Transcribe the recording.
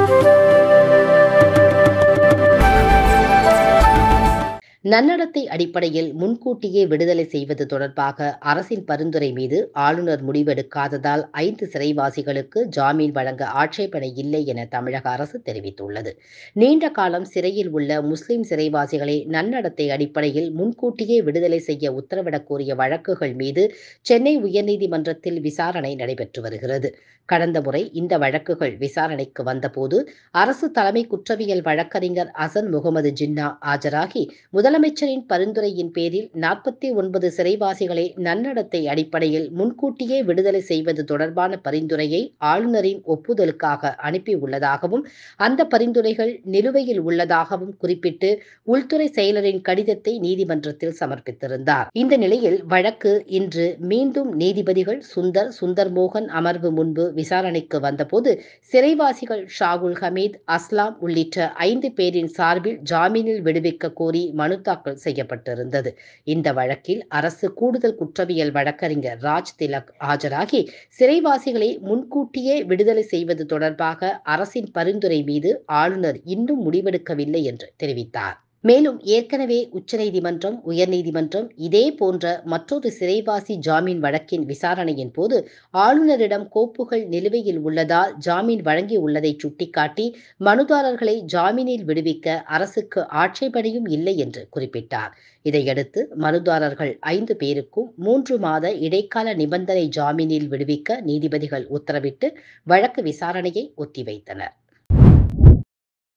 நன்னடத்தை அடிப்படையில் முன்கூட்டியே விடுதலை செய்வது தொடர்பாக அரசின் பரிந்துரை மீது ஆளுநர் முடிவெடுக்காததால் ஐந்து சிறைவாசிகளுக்கு ஜாமீன் வழங்க ஆட்சேபனை இல்லை என தமிழக அரசு தெரிவித்துள்ளது நீண்ட காலம் சிறையில் உள்ள முஸ்லிம் சிறைவாசிகளை நன்னடத்தை அடிப்படையில் முன்கூட்டியே விடுதலை செய்ய உத்தரவிடக் கோரிய வழக்குகள் மீது சென்னை உயர்நீதிமன்றத்தில் விசாரணை நடைபெற்று வருகிறது கடந்த முறை இந்த வழக்குகள் விசாரணைக்கு வந்தபோது அரசு தலைமை குற்றவியல் வழக்கறிஞர் அசன் முகமது ஜின்னா ஆஜராகி முதலமைச்சரின் பரிந்துரையின் பேரில் நாற்பத்தி ஒன்பது சிறைவாசிகளை நன்னடத்தை அடிப்படையில் முன்கூட்டியே விடுதலை செய்வது தொடர்பான பரிந்துரையை ஆளுநரின் ஒப்புதலுக்காக அனுப்பியுள்ளதாகவும் அந்த பரிந்துரைகள் நிலுவையில் உள்ளதாகவும் குறிப்பிட்டு உள்துறை செயலரின் கடிதத்தை நீதிமன்றத்தில் சமர்ப்பித்திருந்தார் இந்த நிலையில் வழக்கு இன்று மீண்டும் நீதிபதிகள் சுந்தர் சுந்தர் மோகன் அமர்வு முன்பு விசாரணைக்கு வந்தபோது சிறைவாசிகள் ஷாகுல் ஹமீத் அஸ்லாம் உள்ளிட்ட ஐந்து பேரின் சார்பில் ஜாமீனில் விடுவிக்க கோரி மனு தாக்கல் செய்யப்பட்டிருந்தது இந்த வழக்கில் அரசு கூடுதல் குற்றவியல் வழக்கறிஞர் ராஜ் திலக் ஆஜராகி சிறைவாசிகளை முன்கூட்டியே விடுதலை செய்வது தொடர்பாக அரசின் பரிந்துரை மீது ஆளுநர் இன்னும் முடிவெடுக்கவில்லை என்று தெரிவித்தார் மேலும் ஏற்கனவே உச்சநீதிமன்றம் உயர்நீதிமன்றம் இதே போன்ற மற்றொரு சிறைவாசி ஜாமீன் வழக்கின் விசாரணையின் போது ஆளுநரிடம் கோப்புகள் நிலுவையில் உள்ளதால் ஜாமீன் வழங்கி உள்ளதை சுட்டிக்காட்டி மனுதாரர்களை ஜாமீனில் விடுவிக்க அரசுக்கு ஆட்சேபனையும் இல்லை என்று குறிப்பிட்டார் இதையடுத்து மனுதாரர்கள் ஐந்து பேருக்கும் மூன்று மாத இடைக்கால நிபந்தனை ஜாமீனில் விடுவிக்க நீதிபதிகள் உத்தரவிட்டு வழக்கு விசாரணையை ஒத்திவைத்தனர்